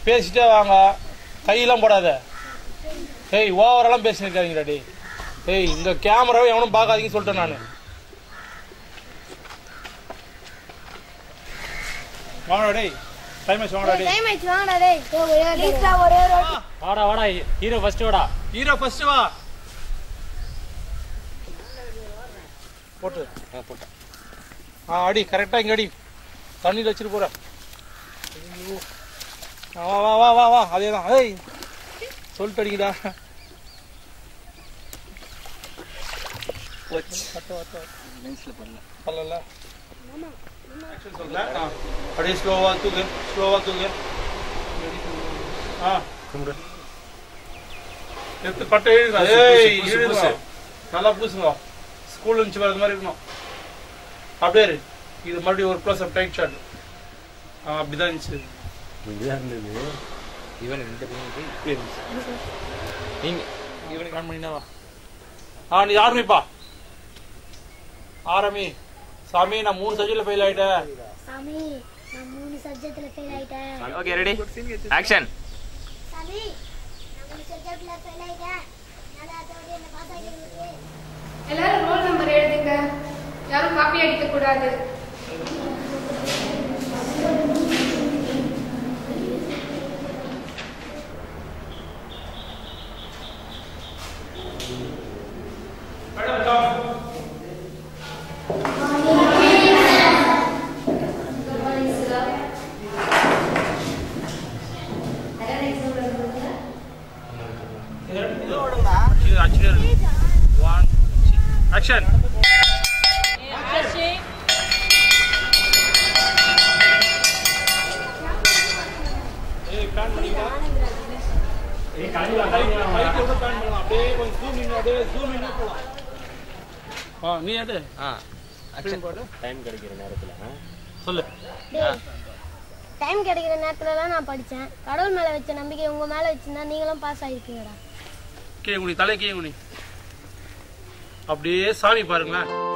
பேசிட்டே வாங்க கையெல்லாம் போடாத ஏய் ஓவரெல்லாம் பேசினிருக்காதீங்கடா டேய் ஏய் இந்த கேமராவை எவனும் பார்க்காதீங்கன்னு சொல்லிட்டேன் நான் வாங்கடா டேய் டைம் ஆச்சு வாங்கடா டேய் டைம் ஆயிடுச்சு வாங்கடா டேய் ப்ளீஸ்டா ஒரே ஒரு வாட்டி. வாடா வாடா ஹீரோ ஃபர்ஸ்ட் வாடா ஹீரோ ஃபர்ஸ்ட் வா போட்டு ஆ அடி கரெக்டா இங்க அடி தண்ணியில் வச்சுட்டு போற ஐயோ. ஆ, வா வா வா வா வா அதே தான் ஏய் சொல்லிட்டு அடிக்கடா பண்ணல ஆக்ஷன் சொல்றேன் ஆ. அப்படியே ஸ்லோவா தூக்கு ஸ்லோவா தூக்கு ஆ கும்பிடு எடுத்து பட்டை இழுங்க ஏய் இழுங்க நல்லா பூசுங்க ஸ்கூல் இருந்துச்சு வர மாதிரி இருக்கணும் அப்படியே இரு. இது மறுபடியும் ஒரு ப்ளஸ் அப் டைட் ஷாட் ஆ அப்படிதான் இருந்துச்சு இவன் இந்த பையனுக்கு இப்படி இருந்துச்சு நீங்க இவனுக்கு கான் பண்ணினா வா ஆ நீ ஆரம்பிப்பா ஆரம்பி சாமி நான் மூணு சப்ஜெக்ட்ல ஃபெயில் ஆயிட்டேன் சாமி நான் மூணு சப்ஜெக்ட்ல ஃபெயில் ஆயிட்டேன் ஓகே ரெடி ஆக்ஷன் சாமி நான் மூணு சப்ஜெக்ட்ல ஃபெயில் ஆயிட்டேன் அதனால அதோட என்ன பாஸ் ஆகிடுங்க எல்லாரும் ரோல் நம்பர் எழுதுங்க யாரும் காப்பி அடிக்க கூடாது மேடம் கம் இது ஆக்சுவலி ஒன் ஆக்ஷன் ஏய் பிளான் பண்ணிக்கலாம் ஏய் கண்டிப்பா கண்டிப்பா மைக் கூட பிளான் பண்ணலாம் அப்படியே கொஞ்சம் ஜூம் இன் அப்படியே ஜூம் இன் போலாம் ஆ நீ எடு ஆ ஆக்ஷன் போடு டைம் கிடைக்கிற நேரத்துல சொல்லு டைம் கிடைக்கிற நேரத்துலலாம் நான் படித்தேன் கடவுள் மேலே வச்ச நம்பிக்கை உங்கள் மேலே வச்சிருந்தா நீங்களும் பாஸ் ஆகிருப்பீங்கடா கீழே குனி தலை கீழே குனி அப்படியே சாமி பாருங்களேன்